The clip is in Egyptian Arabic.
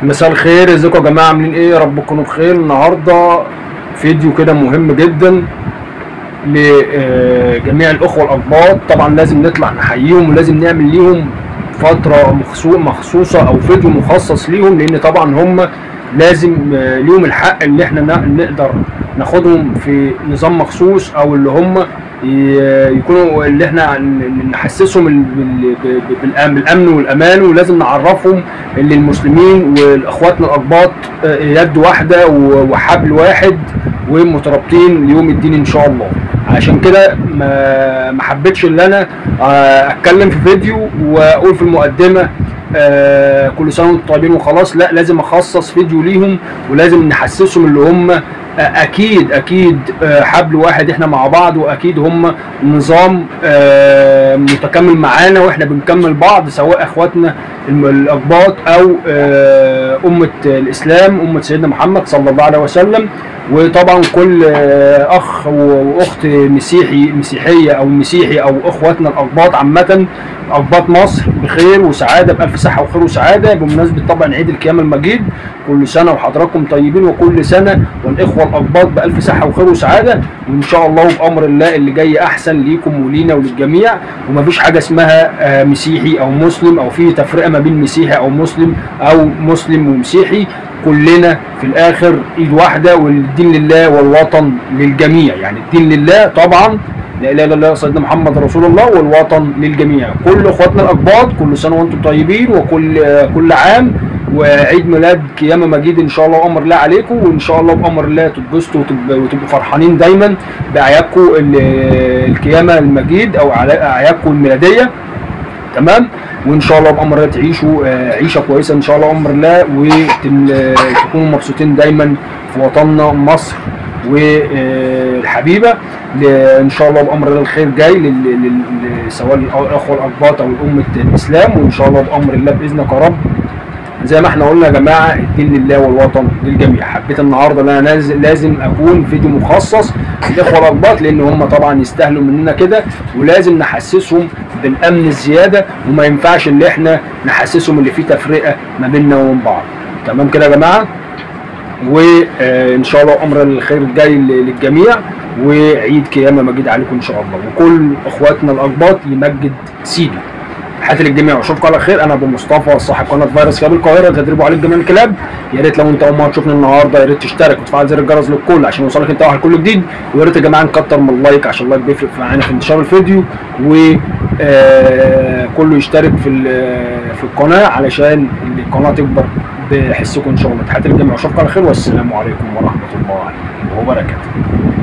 مساء الخير ازيكم يا جماعه عاملين ايه يا رب تكونوا بخير النهارده فيديو كده مهم جدا لجميع الاخوه الاقباط طبعا لازم نطلع نحييهم ولازم نعمل ليهم فتره مخصو- مخصوصه او فيديو مخصص ليهم لان طبعا هم لازم آه، ليهم الحق ان احنا ن- نقدر ناخدهم في نظام مخصوص او اللي هم ي- يكونوا اللي احنا ن- نحسسهم ال- بال- ب- بالأمن, بالامن والامان ولازم نعرفهم ان المسلمين والاخواتنا الاقباط آه، يد واحده و- وحبل واحد ومترابطين ليوم الدين ان شاء الله عشان كده ما ما حبيتش ان انا آه، اتكلم في فيديو واقول في المقدمه آه، كل سنه وانتم طيبين وخلاص لا لازم اخصص فيديو ليهم ولازم نحسسهم اللي هم آه، اكيد اكيد آه، حبل واحد احنا مع بعض واكيد هم نظام آه، متكامل معانا واحنا بنكمل بعض سواء اخواتنا الم- الاقباط او آه، امه الاسلام امه سيدنا محمد صلى الله عليه وسلم وطبعا كل آه، اخ واخت مسيحي مسيحيه او مسيحي او اخواتنا الاقباط عامه اقباط مصر بخير وسعاده بالف صحه وخير وسعاده بمناسبه طبعا عيد القيامه المجيد كل سنه وحضراتكم طيبين وكل سنه والاخوه الاقباط بالف صحه وخير وسعاده وان شاء الله وبامر الله اللي جاي احسن ليكم ولينا وللجميع ومفيش حاجه اسمها آه، مسيحي او مسلم او في تفرقه ما بين مسيحي او مسلم او مسلم ومسيحي كلنا في الاخر ايد واحده والدين لله والوطن للجميع يعني الدين لله طبعا لا اله الا الله سيدنا محمد رسول الله والوطن للجميع كل اخواتنا الاقباط كل سنه وانتم طيبين وكل آه، كل عام وعيد ميلاد قيامه مجيد ان شاء الله وامر الله عليكم وان شاء الله بامر الله تتبسطوا وتب- وتبقوا فرحانين دايما باعيادكم ال- القيامه المجيد او أعلا- اعيادكم الميلاديه تمام وان شاء الله بامر الله تعيشوا آه، عيشه كويسه ان شاء الله بامر الله وتكونوا مبسوطين دايما في وطننا مصر والحبيبه ان شاء الله بامر الله الخير جاي لل- لل- لل- سواء الاخوه الاقباط او امه الاسلام وان شاء الله بامر الله باذنك يا رب زي ما احنا قلنا يا جماعه الدين لله والوطن للجميع حبيت النهارده ان انا ناز- لازم اكون فيديو مخصص للاخوه الاقباط لان هم طبعا يستاهلوا مننا كده ولازم نحسسهم بالامن الزياده وما ينفعش ان احنا نحسسهم اللي فيه تفرقه ما بيننا وبين بعض تمام كده يا جماعه وان شاء الله امر الخير جاي ل- للجميع وعيد قيامه مجيد عليكم ان شاء الله وكل اخواتنا الاقباط يمجد سيدي تحياتي للجميع واشوفكم على خير انا ابو مصطفى صاحب قناه فيروس كلاب القاهره تدريبوا عليك جميع الكلاب يا ريت لو انت اول مره تشوفني النهارده يا ريت تشترك وتفعل زر الجرس للكل عشان يوصلك انت واحد كل جديد ويا ريت يا جماعه نكتر من اللايك عشان اللايك بيفرق معانا في انتشار الفيديو و آه، كله يشترك في ال- في القناه علشان القناه تكبر بحسكم ان شاء الله تحياتي للجميع واشوفكم على خير والسلام عليكم ورحمه الله وبركاته